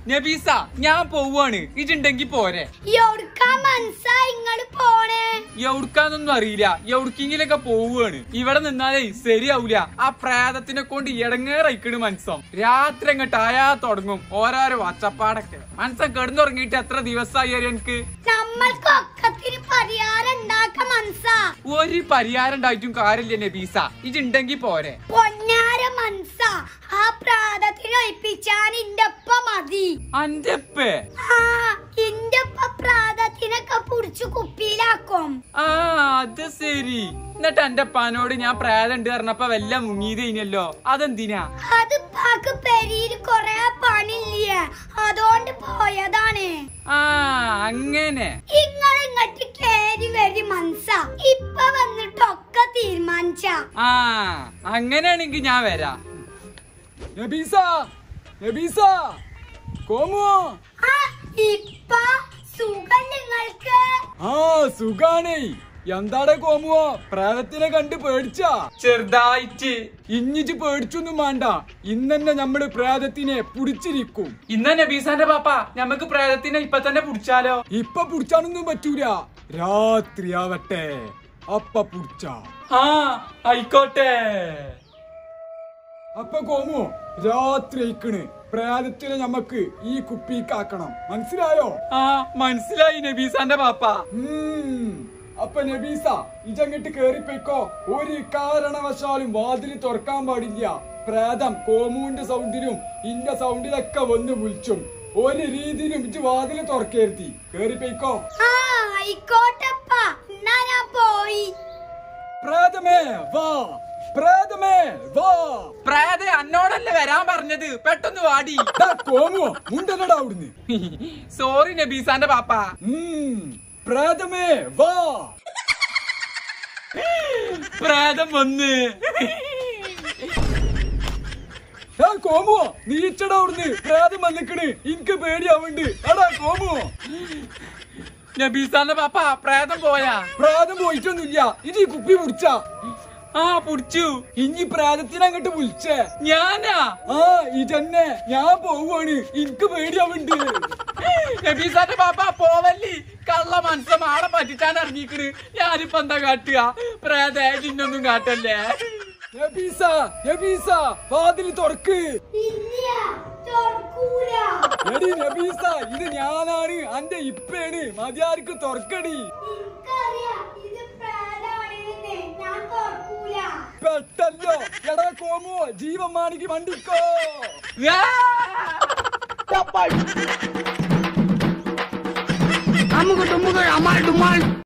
നബീസ ഞാൻ പോവാണ് ഇതുണ്ടെങ്കി പോരെ എവിടുക്കാ മനസ്സാ ഇങ്ങള് പോണേ എവിടുക്കാന്നൊന്നും അറിയില്ല എവിടക്കെങ്കിലൊക്കെ പോവുകയാണ് ഇവിടെ നിന്നാലേ ശരിയാവൂല ആ പ്രേതത്തിനെ കൊണ്ട് ഇടങ്ങേറയിക്കണ് മനസ്സം രാത്രി അങ്ങോട്ട് ആയാ തുടങ്ങും ഓരോരോ വച്ചപ്പാടൊക്കെ മനസ്സം കിടന്നുറങ്ങിയിട്ട് എത്ര ദിവസമായി അറിയോ എനിക്ക് നമ്മൾക്ക് ഒക്കത്തിന് പരിഹാരം ഉണ്ടാക്ക മനസ്സാ ഒരു പരിഹാരം ഉണ്ടായിട്ടും കാര്യമില്ല നബീസ ഇതുണ്ടെങ്കി പോരെ പൊന്നാര മനസ്സാ ആ പ്രാതത്തിന് ഒഴിപ്പിച്ചാൻ ഇന്റെ ഒപ്പ മതി അന്റെ ഉപ്പേ ആ ഇന്റെ ഒപ്പ പ്രാതത്തിനൊക്കെ പുടിച്ചു കുപ്പിയിലാക്കും ആ അത് ശരി എന്നിട്ട് എന്റെ പാനോട് ഞാൻ പ്രേതം ഉണ്ട് പറഞ്ഞപ്പോ വല്ല മുങ്ങിയത് കഴിഞ്ഞല്ലോ അതെന്തിനാ അത് പാക്ക് പെരിയിൽ കൊറേ പണിയില്ലേ അതുകൊണ്ട് പോയതാണ് ആ അങ്ങനെ ഇങ്ങൾ ഇങ്ങോട്ട് കേറി വരി മനസ്സാ ഇപ്പൊ വന്നിട്ടൊക്കെ തീരുമാനിച്ച ആ അങ്ങനെയാണെങ്കി ഞാൻ വരാം നബീസ നബീസ കോമോ ആ ഇപ്പൊ സുഖം നിങ്ങൾക്ക് ആ സുഖാണേ എന്താടെ കോമുവോ പ്രേതത്തിനെ കണ്ട് പേടിച്ചാ ചെറുതായിട്ട് ഇഞ്ഞിച്ച് പേടിച്ചൊന്നും വേണ്ട ഇന്നെന്നെ നമ്മള് പ്രേതത്തിനെ പുടിച്ചിരിക്കും ഇന്ന നബീസാന്റെ പാപ്പ ഞമ്മക്ക് പ്രേതത്തിനെ ഇപ്പൊ തന്നെ പുടിച്ചാലോ ഇപ്പൊ പുടിച്ചാനൊന്നും പറ്റൂല രാത്രിയാവട്ടെ അപ്പ പുടിച്ച ആ ആയിക്കോട്ടെ അപ്പൊ കോമു രാത്രി അയക്കണ് പ്രേതത്തിനെ ഞമ്മക്ക് ഈ കുപ്പിക്കാക്കണം മനസ്സിലായോ ആ മനസ്സിലായി നബീസാന്റെ പാപ്പ ഉം. അപ്പൊ നബീസ ഇജങ്ങിട്ട് കേറിപ്പോയിക്കോ ഒരു കാരണവശാലും വാതില് തുറക്കാൻ പാടില്ല പ്രേതം കോമുവിന്റെ സൗണ്ടിലും ഇന്റെ സൗണ്ടിലൊക്കെ വന്ന് വിളിച്ചും ഒരു രീതിയിലും ഇജ് വാതില് തുറക്കരുതി കേറിപ്പോയിക്കോ ആ ആയിക്കോട്ടപ്പ എന്നാ ഞാൻ പോയി പ്രേതമേ വാ പ്രേതമേ വാ പ്രേത എന്നോടല്ലേ വരാൻ പറഞ്ഞത് പെട്ടെന്ന് വാടി ദാ കോമു മുണ്ടനടാ അവിടുന്ന് സോറി നബീസാന്റെ പാപ്പ ഉം. പ്രേതമേ വാ പ്രേതം വന്ന് ഏ കോമു നീച്ചടാ അവിടുന്ന് പ്രേതം വന്നിക്കണ് എനിക്ക് പേടിയാവുണ്ട് എടാ കോമു നബീസാന്റെ പാപ്പ പ്രേതം പോയാ പ്രേതം പോയിട്ടൊന്നുമില്ല ഇത് ഈ കുപ്പി പിടിച്ചാ ആ പുടിച്ചു ഇനി പ്രേതത്തിനെ അങ്ങോട്ട് വിളിച്ചേ ഞാനാ ആ ഇതന്നെ ഞാൻ പോവാണ് എനിക്ക് പേടിയാവുണ്ട് നബീസാന്റെ പാപ്പ പോവല്ലി കള്ള മനസ്സം ആളെ പറ്റിച്ചാൻ ഇറങ്ങിക്കണ് ഞാനിപ്പോ എന്താ കാട്ടുക പ്രേത ഇന്നൊന്നും കാട്ടല്ലേ നബീസ നബീസ വാതില് തുറക്ക് ഇല്ല തുറക്കൂല എടി നബീസ ഇത് ഞാനാണ് അന്റെ ഇപ്പേണ് മതിയാർക്ക് തുറക്കടി എനിക്കറിയാം ഇത് പ്രേതാണെന്ന് ഞാൻ തുറക്കൂല പെട്ടല്ലോ എടാ കോമോ ജീവൻ മാണിക്ക് വണ്ടിക്കോ ആ! അമുക്ക് ടുമുക്ക് അമാൾ ഡുമാൾ